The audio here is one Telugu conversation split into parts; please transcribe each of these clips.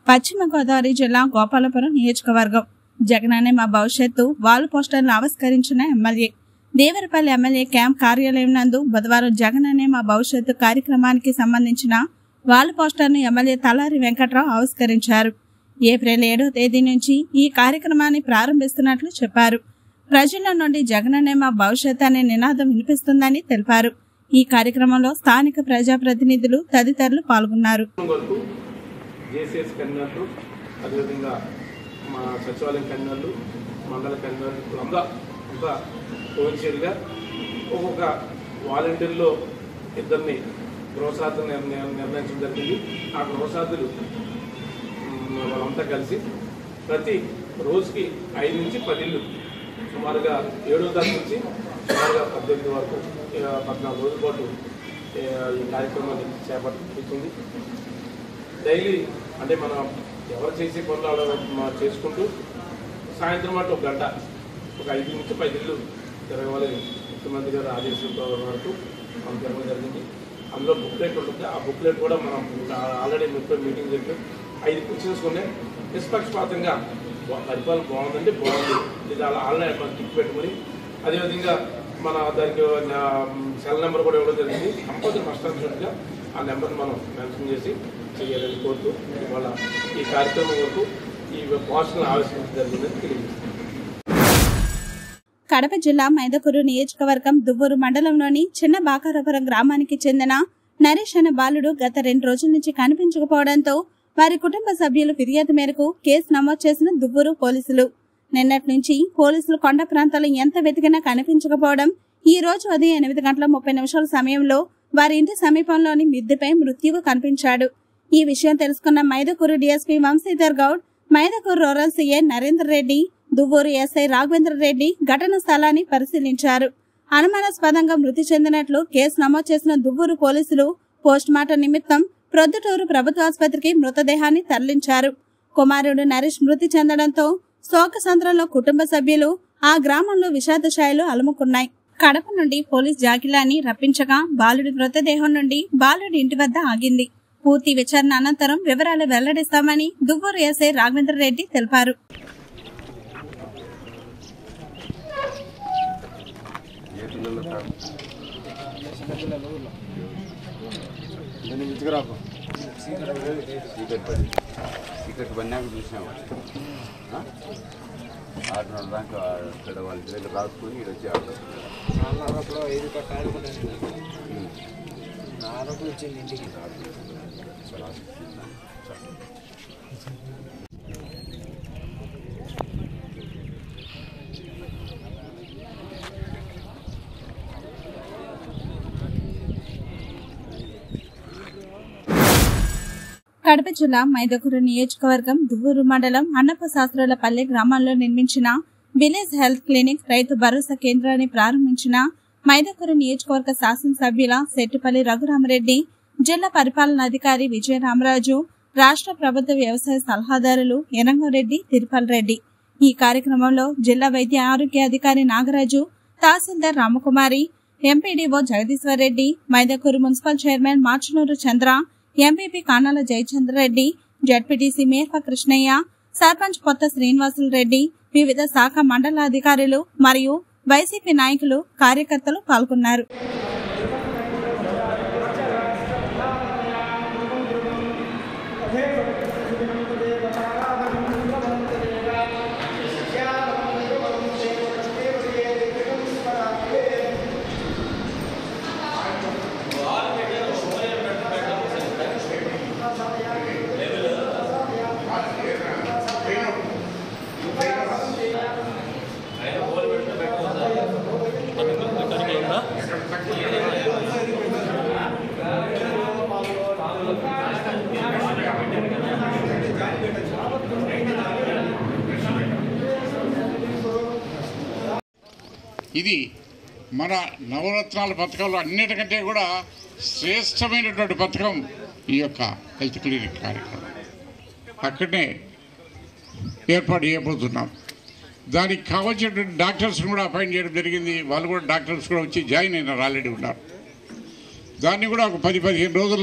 పశ్చిమ గోదావరి జిల్లా గోపాలపురం నియోజకవర్గం జగననే మా భవిష్యత్తు వాల్ పోస్టర్ను ఆవిష్కరించిన ఎమ్మెల్యే దేవరపల్లి ఎమ్మెల్యే క్యాంప్ కార్యాలయం నందు బుధవారం జగననే మా భవిష్యత్తు కార్యక్రమానికి సంబంధించిన వాల్ పోస్టర్ను ఎమ్మెల్యే తలారి వెంకట్రావు ఆవిష్కరించారు ఏప్రిల్ ఏడో తేదీ నుంచి ఈ కార్యక్రమాన్ని ప్రారంభిస్తున్నట్లు చెప్పారు ప్రజల నుండి జగననే మా భవిష్యత్ అనే నినాదం వినిపిస్తుందని తెలిపారు ఈ కార్యక్రమంలో స్థానిక ప్రజాప్రతినిధులు తదితరులు పాల్గొన్నారు వరకు జేసీఎస్ కన్వీనర్లు అదేవిధంగా మా సచివాలయం కన్వీనర్లు మండల కన్వీనర్లు అంతా అంతా కోవిషీల్డ్గా ఒక్కొక్క వాలంటీర్లో ఇద్దరిని గృహసాధులు నిర్ణయించడం జరిగింది ఆ గృహసాధులు మ్, వాళ్ళంతా కలిసి ప్రతి రోజుకి ఐదు నుంచి పది ఇళ్ళు సుమారుగా ఏడో తారీఖు నుంచి సుమారుగా పద్దెనిమిది వరకు ఇక పద్నాలుగు రోజుల పాటు ఏ, ఈ కార్యక్రమాన్ని చేపట్టుతుంది డైలీ అంటే మనం ఎవరు చేసే పనులు అలా మనం చేసుకుంటూ సాయంత్రం మాట ఒక గంట ఒక ఐదు నుంచి పది ఇళ్ళు తిరగవాలని ముఖ్యమంత్రి గారు ఆదేశించడం వరకు మనం తిరగడం జరిగింది అందులో బుక్లెట్ ఉంటుంది ఆ బుక్లెట్ కూడా మనం ఆల్రెడీ ముప్పై మీటింగ్ చెప్పాం ఐదు క్వశ్చన్స్ ఉన్నాయి నిష్పక్షపాతంగా బా- పరిపాలన బాగుందంటే బాగుంది ఇది అలా ఆన్లైన్ మనం టిక్ పెట్టుకుని అదేవిధంగా మన దానికి సెల్ నెంబర్ కూడా ఇవ్వడం జరిగింది కంపల్సరీ ఫస్ట్ అన్షూట్గా ఆ నెంబర్ని మనం మెన్షన్ చేసి చేయాలని కోరుతూ ఇవాళ ఈ కార్యక్రమం వరకు ఈ పోస్టర్ను ఆవిష్కరించడం జరిగిందని తెలియజేస్తాను కడప జిల్లా మైదకూరు నియోజకవర్గం దువ్వూరు మండలంలోని చిన్న బాకారపురం గ్రామానికి చెందిన నరేష్ అనే బాలుడు గత రెండు రోజుల నుంచి కనిపించకపోవడంతో వారి కుటుంబ సభ్యులు ఫిర్యాదు మేరకు కేసు నమోదు చేసిన దువ్వూరు పోలీసులు నిన్నటి నుంచి పోలీసులు కొండ ప్రాంతాల్లో ఎంత వెతికినా కనిపించకపోవడం ఈ రోజు ఉదయం ఎనిమిది గంటల ముప్పై నిమిషాల సమయంలో వారి ఇంటి సమీపంలోని మిద్దెపై మృత్యువు కనిపించాడు ఈ విషయం తెలుసుకున్న Mydukur DSP Vamshidhar Goud Mydukur rural CA Narender Reddy Duvvuru SI Raghavendra Reddy ఘటన స్థలాన్ని పరిశీలించారు అనుమానాస్పదంగా మృతి చెందినట్లు కేసు నమోదు చేసిన దువ్వూరు పోలీసులు పోస్ట్ మార్టం నిమిత్తం ప్రొద్దుటూరు ప్రభుత్వ ఆసుపత్రికి మృతదేహాన్ని తరలించారు కుమారుడు నరేష్ మృతి చెందడంతో శోకసంద్రంలో కుటుంబ సభ్యులు ఆ గ్రామంలో విషాద ఛాయలు అలుముకున్నాయి కడప నుండి పోలీస్ జాగిలాని రప్పించగా బాలుడి మృతదేహం నుండి బాలుడి ఇంటి వద్ద ఆగింది పూర్తి విచారణ అనంతరం వివరాలు వెల్లడిస్తామని దువ్వూరు ఎస్ఐ రాఘవేంద్ర రెడ్డి తెలిపారు సీక్రెట్ పడి సీక్రెట్ పడినాక చూసినాము ఆ? ఆరున్నర దాకా ఇక్కడ వాళ్ళ ఇంటి దగ్గర రాసుకొని ఇక్కడ వచ్చి ఆడుతాం నాలుగున్నరప్పుడు ఐదు కట్ట ఆడుకుంటాను నాలుగు వచ్చింది ఇంటికి కడప జిల్లా మైదకూరు నియోజకవర్గం దువ్వూరు మండలం అన్నప్ప శాస్త్రాలపల్లి గ్రామంలో నిర్మించిన విలేజ్ హెల్త్ క్లినిక్ రైతు భరోసా కేంద్రాన్ని ప్రారంభించిన మైదకూరు నియోజకవర్గ శాసనసభ్యుల సెట్టిపల్లి రఘురామరెడ్డి జిల్లా పరిపాలనాధికారి విజయరామరాజు రాష్ట్ర ప్రభుత్వ వ్యవసాయ సలహాదారులు ఎరంగరెడ్డి తిరుపల్ రెడ్డి ఈ కార్యక్రమంలో జిల్లా వైద్య ఆరోగ్య అధికారి Nagaraju tahsildar Ramakumari MPDO Jagadishwar Reddy Mydukur municipal chairman Marchunuru Chandra MPP Kanala Jayachandrareddy ZPTC Merpha Krishnaiah sarpanch Kotha Srinivasulu Reddy వివిధ శాఖ మండలాధికారులు మరియు వైసీపీ నాయకులు కార్యకర్తలు పాల్గొన్నారు ఇది మన నవరత్నాల పథకంలో అన్నిటికంటే కూడా శ్రేష్టమైనటువంటి పథకం ఈ యొక్క హెల్త్ క్లినిక్ కార్యక్రమం అక్కడనే ఏర్పాటు చేయబోతున్నాం దానికి కావాల్సినటువంటి డాక్టర్స్ కూడా అపాయింట్ చేయడం జరిగింది వాళ్ళు కూడా డాక్టర్స్ కూడా వచ్చి జాయిన్ అయినారు ఆల్రెడీ ఉన్నారు దాన్ని కూడా ఒక పది పదిహేను రోజుల్లో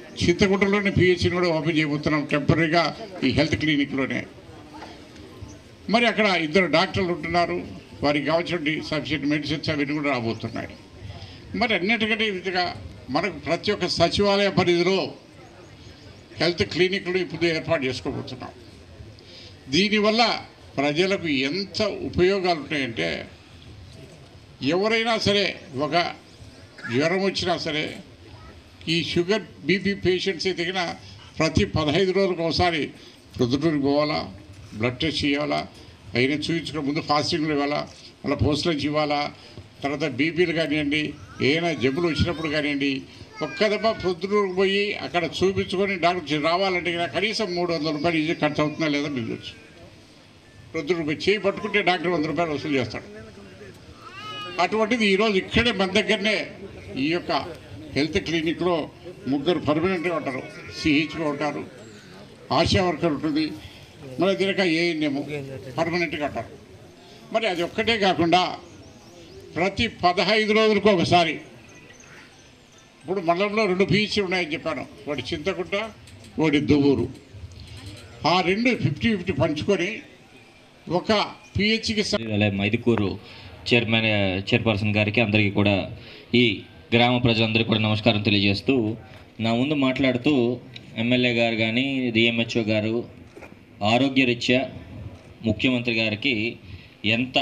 చింతకుంటలోనే పిహెచ్ని కూడా ఓపెన్ చేయబోతున్నాం టెంపరీగా ఈ హెల్త్ క్లినిక్లోనే మరి అక్కడ ఇద్దరు డాక్టర్లు ఉంటున్నారు వారికి కావాల్సిన సఫిషియెంట్ మెడిసిన్స్ అవన్నీ కూడా రాబోతున్నాయి మరి అన్నిటికంటే విధంగా మనకు ప్రతి ఒక్క సచివాలయ పరిధిలో హెల్త్ క్లినిక్లు ఇప్పుడు ఏర్పాటు చేసుకోబోతున్నాం దీనివల్ల ప్రజలకు ఎంత ఉపయోగాలు ఉంటాయంటే ఎవరైనా సరే ఒక జ్వరం వచ్చినా సరే ఈ షుగర్ బీపీ పేషెంట్స్ తగిన ప్రతి పదహైదు రోజులకు ఒకసారి ప్రొద్దుటూరికి పోవాలా బ్లడ్ టెస్ట్ చేయాలా అయినా చూపించుకుని ముందు ఫాస్టింగ్లు ఇవ్వాలా మళ్ళీ పోస్టులంచి ఇవ్వాలా తర్వాత బీపీలు కానివ్వండి ఏదైనా జబ్బులు వచ్చినప్పుడు కానివ్వండి ఒక్క దెబ్బ ప్రొద్దుటూరుకు పోయి అక్కడ చూపించుకొని డాక్టర్ రావాలంటే కనుక కనీసం మూడు వందల రూపాయలు ఈజీ ఖర్చు అవుతుందా లేదా మీకు తెలుసు ప్రొద్దుటూరు పోయి చేయి పట్టుకుంటే డాక్టర్ వంద రూపాయలు వసూలు చేస్తాడు అటువంటిది ఈరోజు ఇక్కడే మన దగ్గరనే ఈ యొక్క హెల్త్ క్లినిక్లో ముగ్గురు పర్మనెంట్గా ఉంటారు సిహెచ్గా ఉంటారు ఆశా వర్కర్ ఉంటుంది మరి దీనిక ఏఎన్ఎం పర్మనెంట్గా ఉంటారు మరి అది ఒక్కటే కాకుండా ప్రతి పదహైదు రోజులకు ఒకసారి ఇప్పుడు మండలంలో రెండు పిహెచ్సి ఉన్నాయని చెప్పాను ఒకటి చింతకుంట ఒకటి దువ్వూరు ఆ రెండు ఫిఫ్టీ ఫిఫ్టీ పంచుకొని ఒక పిహెచ్కి అలాగే మైదుకూరు చైర్మన్ చైర్పర్సన్ గారికి అందరికీ కూడా ఈ గ్రామ ప్రజలందరికీ కూడా నమస్కారం తెలియజేస్తూ నా ముందు మాట్లాడుతూ ఎమ్మెల్యే గారు కానీ డిఎంహెచ్ఓ గారు ఆరోగ్యరీత్యా ముఖ్యమంత్రి గారికి ఎంత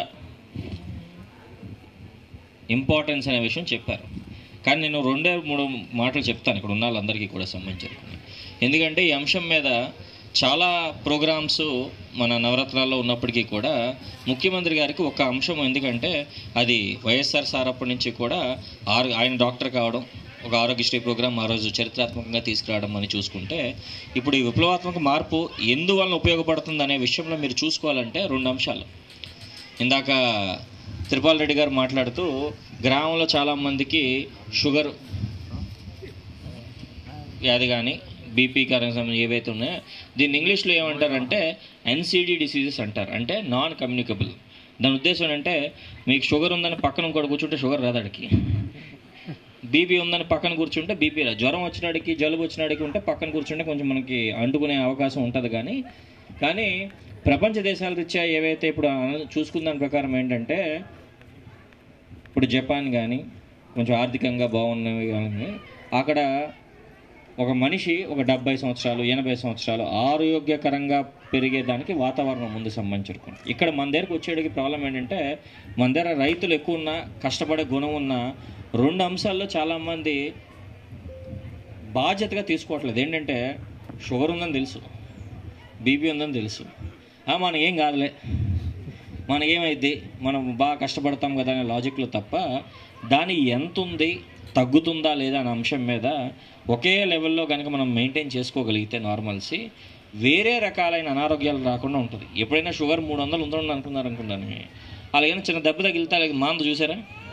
ఇంపార్టెన్స్ అనే విషయం చెప్పారు కానీ నేను రెండే మూడు మాటలు చెప్తాను ఇక్కడ ఉన్న వాళ్ళందరికీ కూడా సంబంధించి ఎందుకంటే ఈ అంశం మీద చాలా ప్రోగ్రామ్స్ మన నవరత్నాల్లో ఉన్నప్పటికీ కూడా ముఖ్యమంత్రి గారికి ఒక అంశం ఎందుకంటే అది వైఎస్ఆర్ సార్ అప్పటి నుంచి కూడా ఆరు ఆయన డాక్టర్ కావడం ఒక ఆరోగ్యశ్రీ ప్రోగ్రాం ఆ రోజు చరిత్రాత్మకంగా తీసుకురావడం అని చూసుకుంటే ఇప్పుడు ఈ విప్లవాత్మక మార్పు ఎందువలన ఉపయోగపడుతుంది అనే విషయంలో మీరు చూసుకోవాలంటే రెండు అంశాలు ఇందాక త్రిపాల్ రెడ్డి గారు మాట్లాడుతూ గ్రామంలో చాలామందికి షుగర్ వ్యాధి కానీ బీపీ కారణం ఏవైతే ఉన్నాయో దీన్ని ఇంగ్లీష్లో ఏమంటారంటే ఎన్సీడీ డిసీజెస్ అంటారు అంటే నాన్ కమ్యూనికబుల్ దాని ఉద్దేశం ఏంటంటే మీకు షుగర్ ఉందని పక్కన ఇంకోటి కూర్చుంటే షుగర్ రాదాడికి బీపీ ఉందని పక్కన కూర్చుంటే బీపీ రా జ్వరం వచ్చినాడికి జలుబు వచ్చినాడికి ఉంటే పక్కన కూర్చుంటే కొంచెం మనకి అంటుకునే అవకాశం ఉంటుంది కానీ కానీ ప్రపంచ దేశాల రీత్యా ఏవైతే ఇప్పుడు అన- చూసుకున్న దాని ప్రకారం ఏంటంటే ఇప్పుడు జపాన్ కానీ కొంచెం ఆర్థికంగా బాగున్నవి కానీ అక్కడ ఒక మనిషి ఒక డెబ్బై సంవత్సరాలు ఎనభై సంవత్సరాలు ఆరోగ్యకరంగా పెరిగేదానికి వాతావరణం ముందు సంబంధించుకుని ఇక్కడ మన దగ్గరకు వచ్చేటికి ప్రాబ్లం ఏంటంటే మన దగ్గర రైతులు ఎక్కువ ఉన్న కష్టపడే గుణం ఉన్న రెండు అంశాల్లో చాలామంది బాధ్యతగా తీసుకోవట్లేదు ఏంటంటే షుగర్ ఉందని తెలుసు బీపీ ఉందని తెలుసు "ఆ, మనకి ఏం కాదులే మనకేమైద్ది మనం బాగా కష్టపడతాం కదా అనే లాజిక్లో తప్ప దాని ఎంత ఉంది తగ్గుతుందా లేదా అనే అంశం మీద ఒకే లెవెల్లో కనుక మనం మెయింటైన్ చేసుకోగలిగితే నార్మల్సీ వేరే రకాలైన అనారోగ్యాలు రాకుండా ఉంటుంది ఎప్పుడైనా షుగర్ మూడు వందలు ఉందని అనుకున్నారు అనుకున్నాను అలాగైనా చిన్న దెబ్బ తగిలితే అలాగే మాంద చూసారా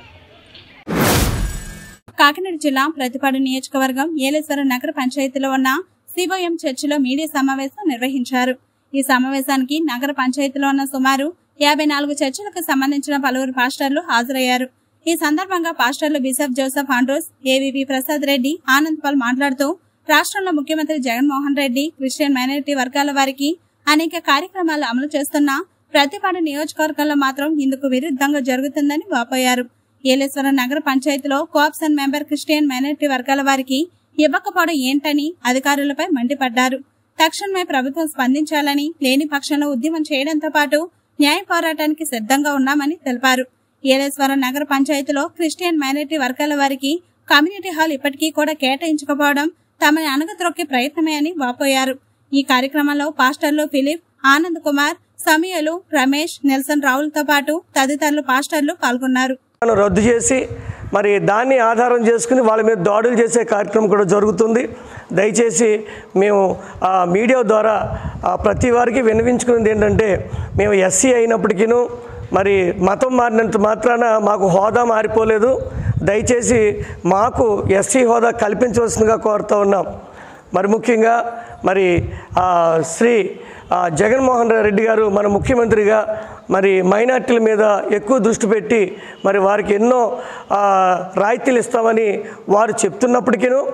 కాకినాడ జిల్లా ప్రతిపాడు నియోజకవర్గం ఏలేశ్వరం నగర పంచాయతీలో ఉన్న సివోఎం చర్చిలో మీడియా సమావేశం నిర్వహించారు ఈ సమావేశానికి నగర పంచాయతీలో ఉన్న సుమారు యాభై నాలుగు చర్చిలకు సంబంధించిన పలువురు పాస్టర్లు హాజరయ్యారు ఈ సందర్భంగా పాస్టర్లు bishop Joseph Andrews AVV Prasad Reddy Anand Paul మాట్లాడుతూ రాష్ట్రంలో ముఖ్యమంత్రి జగన్మోహన్ రెడ్డి క్రిస్టియన్ మైనారిటీ వర్గాల వారికి అనేక కార్యక్రమాలు అమలు చేస్తున్న ప్రతిపాడు నియోజకవర్గంలో మాత్రం ఇందుకు విరుద్ధంగా జరుగుతుందని వాపోయారు ఏలేశ్వరం నగర పంచాయతీలో కోఆప్షన్ మెంబర్ క్రిస్టియన్ మైనారిటీ వర్గాల వారికి ఇవ్వకపోవడం ఏంటని అధికారులపై మండిపడ్డారు తక్షణమే ప్రభుత్వం స్పందించాలని లేని పక్షంలో ఉద్యమం చేయడంతో పాటు న్యాయ పోరాటానికి సిద్ధంగా ఉన్నామని తెలిపారు ఏలేశ్వరం నగర పంచాయతీలో క్రిస్టియన్ మైనారిటీ వర్గాల వారికి కమ్యూనిటీ హాల్ ఇప్పటికీ కూడా కేటాయించకపోవడం తమని అణగద్రొక్కే ప్రయత్నమే అని వాపోయారు ఈ కార్యక్రమంలో పాస్టర్లు ఫిలిప్ ఆనంద్ కుమార్ సమీయలు రమేష్ నెల్సన్ రావులతో పాటు తదితరులు పాస్టర్లు పాల్గొన్నారు ను రద్దు చేసి మరి దాన్ని ఆధారం చేసుకుని వాళ్ళ మీద దాడులు చేసే కార్యక్రమం కూడా జరుగుతుంది దయచేసి మేము ఆ మీడియా ద్వారా ఆ ప్రతి వారికి విన్నవించుకున్నది ఏంటంటే మేము ఎస్సీ అయినప్పటికీను మరి మతం మారినంత మాత్రాన మాకు హోదా మారిపోలేదు దయచేసి మాకు ఎస్సీ హోదా కల్పించవలసిందిగా కోరుతూ ఉన్నాం మరి ముఖ్యంగా మరి ఆ, శ్రీ ఆ, జగన్మోహన్ రెడ్డి గారు మన ముఖ్యమంత్రిగా మరి మైనార్టీల మీద ఎక్కువ దృష్టి పెట్టి మరి వారికి ఎన్నో ఆ, రాయితీలు ఇస్తామని వారు చెప్తున్నప్పటికీను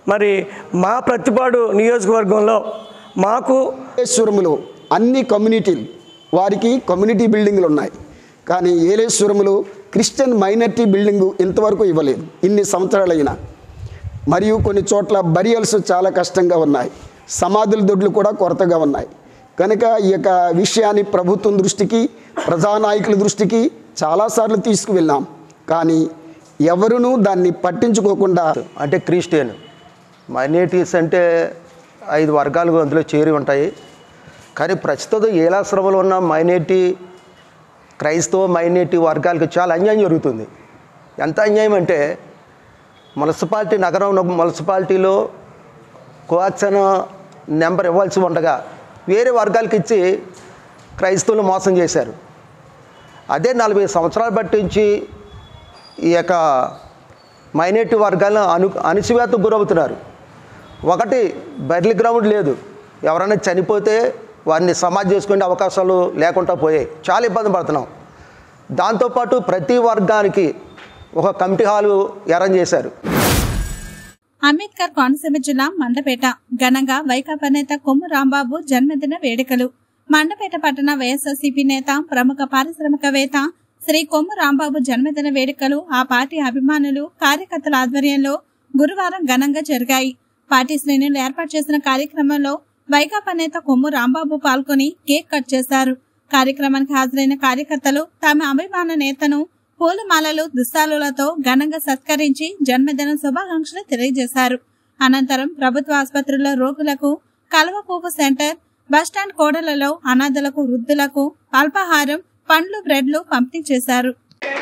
మరి మా ప్రతిపాడు నియోజకవర్గంలో మాకు ఏలేశ్వరములో అన్ని కమ్యూనిటీలు వారికి కమ్యూనిటీ బిల్డింగ్లు ఉన్నాయి కానీ ఏలేశ్వరములో క్రిస్టియన్ మైనారిటీ బిల్డింగు ఇంతవరకు ఇవ్వలేదు ఇన్ని సంవత్సరాలైనా మరియు కొన్ని చోట్ల బరియల్స్ చాలా కష్టంగా ఉన్నాయి సమాధుల దొడ్లు కూడా కొరతగా ఉన్నాయి కనుక ఈ యొక్క విషయాన్ని ప్రభుత్వం దృష్టికి ప్రజానాయకుల దృష్టికి చాలాసార్లు తీసుకువెళ్ళాం కానీ ఎవరునూ దాన్ని పట్టించుకోకుండా అంటే క్రిస్టియన్ మైనారిటీస్ అంటే ఐదు వర్గాలు అందులో చేరి ఉంటాయి కానీ ప్రస్తుతం ఏలాశ్రమంలో ఉన్న మైనారిటీ క్రైస్తవ మైనారిటీ వర్గాలకు చాలా అన్యాయం జరుగుతుంది ఎంత అన్యాయం అంటే మున్సిపాలిటీ నగరం మున్సిపాలిటీలో కోఆక్షన్ నెంబర్ ఇవ్వాల్సి ఉండగా వేరే వర్గాలకు ఇచ్చి క్రైస్తవులు మోసం చేశారు అదే నలభై సంవత్సరాలు పట్టించి ఈ యొక్క మైనారిటీ వర్గాలను అను అణిచివేతకు గురవుతున్నారు ఒకటి బర్లీ గ్రౌండ్ లేదు ఎవరైనా చనిపోతే వారిని సమాధి చేసుకునే అవకాశాలు లేకుండా పోయాయి చాలా ఇబ్బంది పడుతున్నాం దాంతోపాటు ప్రతి వర్గానికి ఒక కమిటీ హాలు అరేంజ్ చేశారు అంబేద్కర్ కోనసీమ జిల్లా మండపేట ఘనంగా వైకాపా నేత కొమ్ము రాంబాబు జన్మదిన వేడుకలు మండపేట పట్టణ వైఎస్ఆర్సీపీ నేత ప్రముఖ పారిశ్రామికవేత్త శ్రీ కొమ్ము రాంబాబు జన్మదిన వేడుకలు ఆ పార్టీ అభిమానులు కార్యకర్తల ఆధ్వర్యంలో గురువారం ఘనంగా జరిగాయి పార్టీ శ్రేణులు ఏర్పాటు చేసిన కార్యక్రమంలో వైకాపా నేత కొమ్ము రాంబాబు పాల్గొని కేక్ కట్ చేశారు కార్యక్రమానికి హాజరైన కార్యకర్తలు తమ అభిమాన నేతను పూలమాలలు దుస్తాలులతో ఘనంగా సత్కరించి జన్మదిన శుభాకాంక్షలు తెలియజేశారు అనంతరం ప్రభుత్వ ఆసుపత్రుల్లో రోగులకు కలవపూపు సెంటర్ బస్టాండ్ కోడలలో అనాథలకు వృద్ధులకు అల్పాహారం పండ్లు బ్రెడ్లు పంపిణీ చేశారు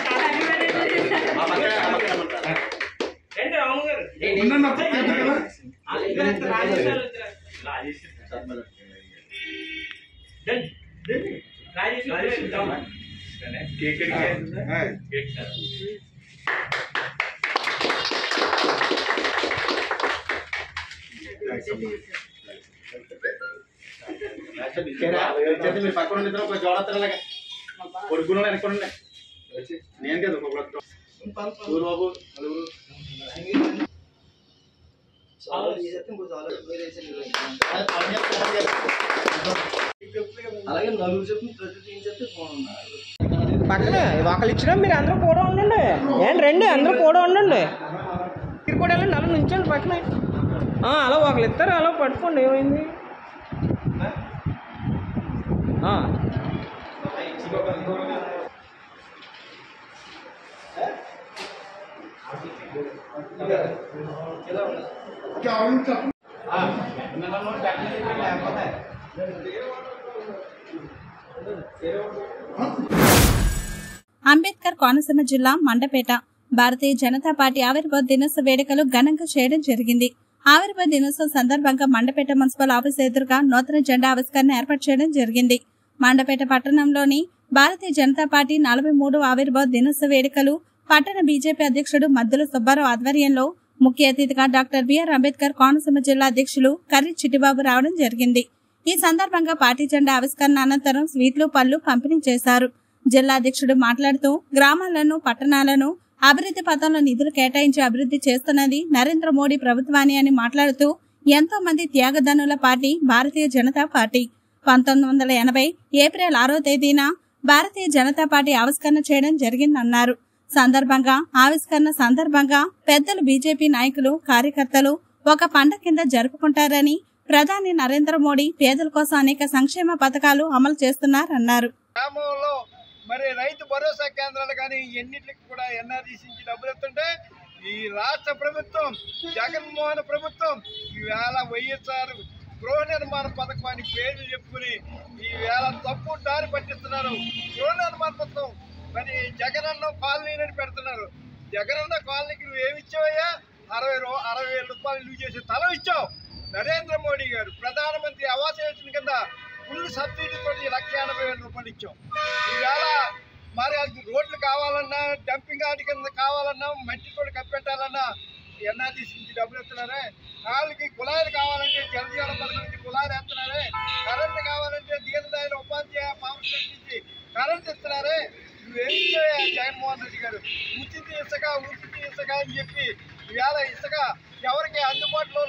పక్కనే ఒకళ్ళు ఇచ్చినా మీరు అందరూ కూడా ఉండండి ఏంటి రండి అందరూ కూడా ఉండండి మీరు కూడా వెళ్ళండి అలా నుంచండి పక్కనే ఆ, అలా ఒకళ్ళు ఇస్తారు అలా పట్టుకోండి ఏమైంది ఆ. అంబేద్కర్ కోనసీమ జిల్లా మండపేట భారతీయ జనతా పార్టీ ఆవిర్భావ దినోత్సవ వేడుకలు ఘనంగా చేయడం జరిగింది ఆవిర్భావ దినోత్సవం సందర్భంగా మండపేట మున్సిపల్ ఆఫీస్ ఎదురుగా నూతన జెండా ఆవిష్కరణ ఏర్పాటు చేయడం జరిగింది మండపేట పట్టణంలోని భారతీయ జనతా పార్టీ నలభై మూడు ఆవిర్భావ దినోత్సవ వేడుకలు పట్టణ బీజేపీ అధ్యక్షుడు మద్దుల సుబ్బారావు ఆధ్వర్యంలో ముఖ్య అతిథిగా డాక్టర్ బిఆర్ అంబేద్కర్ కోనసీమ జిల్లా అధ్యక్షులు కర్రి చిట్టిబాబు రావడం జరిగింది ఈ సందర్భంగా పార్టీ జెండా ఆవిష్కరణ అనంతరం స్వీట్లు పళ్ళు పంపిణీ చేశారు జిల్లా అధ్యక్షుడు మాట్లాడుతూ గ్రామాలను పట్టణాలను అభివృద్ధి పథంలో నిధులు కేటాయించి అభివృద్ధి చేస్తున్నది నరేంద్ర మోడీ ప్రభుత్వాన్ని అని మాట్లాడుతూ ఎంతో మంది త్యాగధనుల పార్టీ భారతీయ జనతా పార్టీ పంతొమ్మిది వందల ఎనభై ఏప్రిల్ ఆరో తేదీన భారతీయ జనతా పార్టీ ఆవిష్కరణ చేయడం జరిగిందన్నారు సందర్భంగా ఆవిష్కరణ సందర్భంగా పెద్దలు బీజేపీ నాయకులు కార్యకర్తలు ఒక పండగ కింద జరుపుకుంటారని ప్రధాని నరేంద్ర మోడీ పేదల కోసం అనేక సంక్షేమ పథకాలు అమలు చేస్తున్నారన్నారు గ్రామంలో మరి రైతు భరోసా కేంద్రాలు కానీ ఎన్నిటికి కూడా ఎన్ఆర్జీసీ నుంచి డబ్బులు ఎత్తుంటే ఈ రాష్ట్ర ప్రభుత్వం జగన్మోహన్ ప్రభుత్వం ఈవేళ వైఎస్ఆర్ గృహ నిర్మాణ పథకం అని పేర్లు చెప్పుకుని ఈవేళ తప్పు దారి పట్టిస్తున్నారు గృహ నిర్మాణ పథకం మరి జగనన్న కాలనీ అని పెడుతున్నారు జగనన్న కాలనీకి నువ్వు ఏమి ఇచ్చావయ్యా అరవై రూ అరవై వేల రూపాయలు నువ్వు చేసి తల ఇచ్చావు నరేంద్ర మోడీ గారు ప్రధానమంత్రి ఆవాస్ యోజన కింద ఫుల్ సబ్సిడీతో లక్ష ఎనభై వేల రూపాయలు ఇచ్చాం ఈవేళ మరి అది రోడ్లు కావాలన్నా డంపింగ్ యార్డ్ కింద కావాలన్నా మట్టితో కప్పెట్టాలన్నా ఎన్ఆర్జీసీ నుంచి డబ్బులు ఇస్తున్నారే వాళ్ళకి కుళాయిలు కావాలంటే జలజీవన పథకం నుంచి కుళాయిలు వేస్తున్నారే కరెంట్ కావాలంటే దీనదయాల ఉపాధ్యాయ ఫౌండేషన్ నుంచి కరెంట్ ఇస్తున్నారే నువ్వేం చేయా జగన్మోహన్ రెడ్డి గారు ఉచిత ఇసుక ఉచిత ఇసుక అని చెప్పి ఈవేళ ఇసుక ఎవరికి అందుబాటులో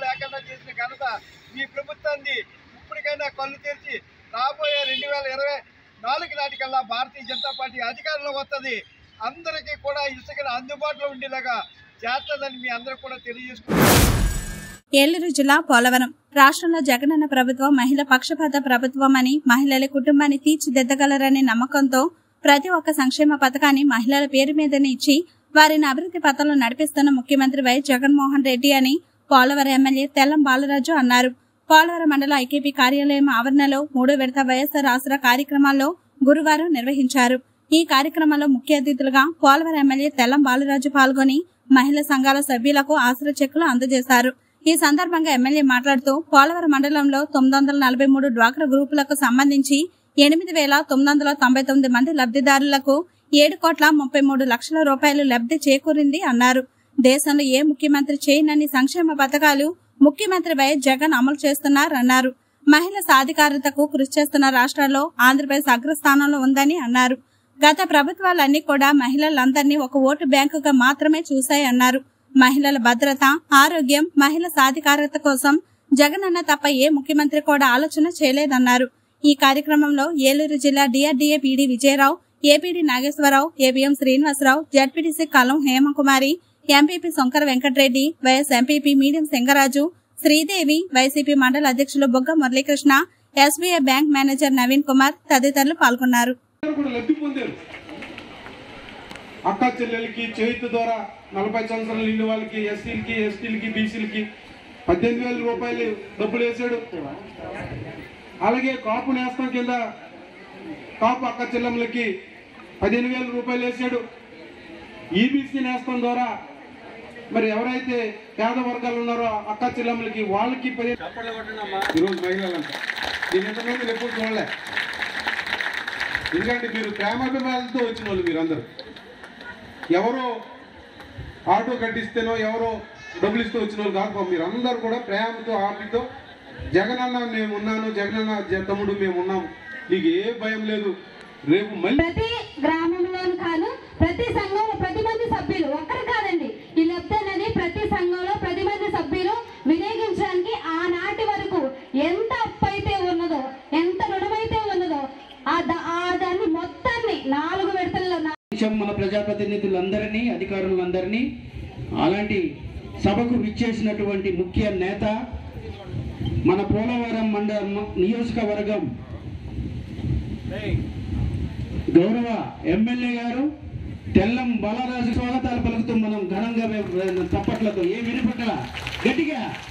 ఈ ప్రభుత్వాన్ని ఇప్పటికైనా కళ్ళు తెరిచి రాబోయే రెండు వేల ఇరవై నాలుగు నాటికల్లా భారతీయ జనతా పార్టీ అధికారంలో వస్తుంది అందరికీ కూడా ఇసుకను అందుబాటులో ఉండేలాగా చేస్తుందని మీ అందరూ కూడా తెలియజేసుకుంటున్నారు ఏలూరు జిల్లా పోలవరం రాష్ట్రంలో జగనన్న ప్రభుత్వం మహిళ పక్షపాత ప్రభుత్వం అని మహిళల కుటుంబాన్ని తీర్చిదిద్దగలరనే నమ్మకంతో ప్రతి ఒక్క సంక్షేమ పథకాన్ని మహిళల పేరు మీదనే ఇచ్చి వారిని అభివృద్ధి పథంలో నడిపిస్తున్న ముఖ్యమంత్రి వైఎస్ జగన్మోహన్ రెడ్డి అని పోలవరం ఎమ్మెల్యే తెల్లం బాలరాజు అన్నారు పోలవరం మండల ఐకేపీ కార్యాలయం ఆవరణలో మూడో విడత వైఎస్ఆర్ ఆసరా కార్యక్రమాల్లో గురువారం నిర్వహించారు ఈ కార్యక్రమంలో ముఖ్య అతిథులుగా పోలవరం ఎమ్మెల్యే తెల్లం బాలరాజు పాల్గొని మహిళా సంఘాల సభ్యులకు ఆసరా చెక్కులు అందజేశారు ఈ సందర్భంగా ఎమ్మెల్యే మాట్లాడుతూ పోలవరం మండలంలో తొమ్మిది వందల నలభై మూడు డ్వాక్రా గ్రూపులకు సంబంధించి ఎనిమిది వేల తొమ్మిది వందల తొంభై తొమ్మిది మంది లబ్ధిదారులకు ఏడు కోట్ల ముప్పై మూడు లక్షల రూపాయలు లబ్ధి చేకూరింది అన్నారు దేశంలో ఏ ముఖ్యమంత్రి చేయనన్ని సంక్షేమ పథకాలు ముఖ్యమంత్రి వైఎస్ జగన్ అమలు చేస్తున్నారన్నారు మహిళా సాధికారతకు కృషి చేస్తున్న రాష్ట్రాల్లో ఆంధ్రప్రదేశ్ అగ్రస్థానంలో ఉందని అన్నారు గత ప్రభుత్వాలన్నీ కూడా మహిళలందరినీ ఒక ఓటు బ్యాంకుగా మాత్రమే చూశాయన్నారు మహిళల భద్రత ఆరోగ్యం మహిళ సాధికారత కోసం జగనన్న తప్ప ఏ ముఖ్యమంత్రి కూడా ఆలోచన చేయలేదన్నారు ఈ కార్యక్రమంలో ఏలూరు జిల్లా DRDA PD Vijayarao APD Nageswararao ABM Srinivasarao ZPTC Kalam Hemakumari MPP Shankara Venkatareddy vice MPP మీడియం సింగరాజు శ్రీదేవి వైసీపీ మండల అధ్యక్షులు Bogga Muralikrishna SBI bank manager Naveen Kumar తదితరులు పాల్గొన్నారు కూడా లబ్ధి పొందారు అక్క చెల్లెలకి చేతి ద్వారా నలభై సంవత్సరాలు నిండి వాళ్ళకి ఎస్సీలకి ఎస్టీలకి బీసీలకి పద్దెనిమిది వేల రూపాయలు డబ్బులు వేసాడు అలాగే కాపు నేస్తం కింద కాపు అక్క చెల్లెమ్మలకి పదిహేను వేల రూపాయలు వేసాడు ఈబీసీ నేస్తం ద్వారా మరి ఎవరైతే పేద వర్గాలు ఉన్నారో అక్క చెల్లెమ్మలకి వాళ్ళకి పదిహేను ఈరోజు మహిళలంట దీని ఇంతకుముందు నేను ఎప్పుడు చూడలే ఎందుకంటే మీరు ప్రేమాభిమానాలతో వచ్చిన వాళ్ళు మీరందరూ ఎవరో ఆటో కట్టిస్తేనో ఎవరో డబ్బులు ఇస్తూ వచ్చిన వాళ్ళు కాదు మీరు అందరూ కూడా ప్రేమతో ఆర్తితో జగనన్న మేము ఉన్నాను జగనన్న జ- తమ్ముడు మేము ఉన్నాం నీకు ఏ భయం లేదు రేపు మళ్ళీ ప్రతి గ్రామంలోను కాను ప్రతి సంఘంలో ప్రతి మంది సభ్యులు ఒక్కరు కాదండి ఈ లబ్ధి అనేది ప్రతి సంఘంలో ప్రతి మంది సభ్యులు వినియోగించడానికి ఆనాటి వరకు ఎంత అప్పు అయితే ఉన్నదో ఎంత రుణమైతే ఉన్నదో ఆ ద- ఆ దాన్ని మొత్తాన్ని నాలుగు విడతల్లో నా- దేశం మన ప్రజాప్రతినిధులందరినీ అధికారులందరినీ అలాంటి సభకు విచ్చేసినటువంటి ముఖ్య నేత మన పోలవరం మండల నియోజకవర్గం గౌరవ ఎమ్మెల్యే గారు తెల్లం బాలరాజు స్వాగతాలు పలుకుతూ మనం ఘనంగా మేము చప్పట్లతో ఏ వినిపట్ల గట్టిగా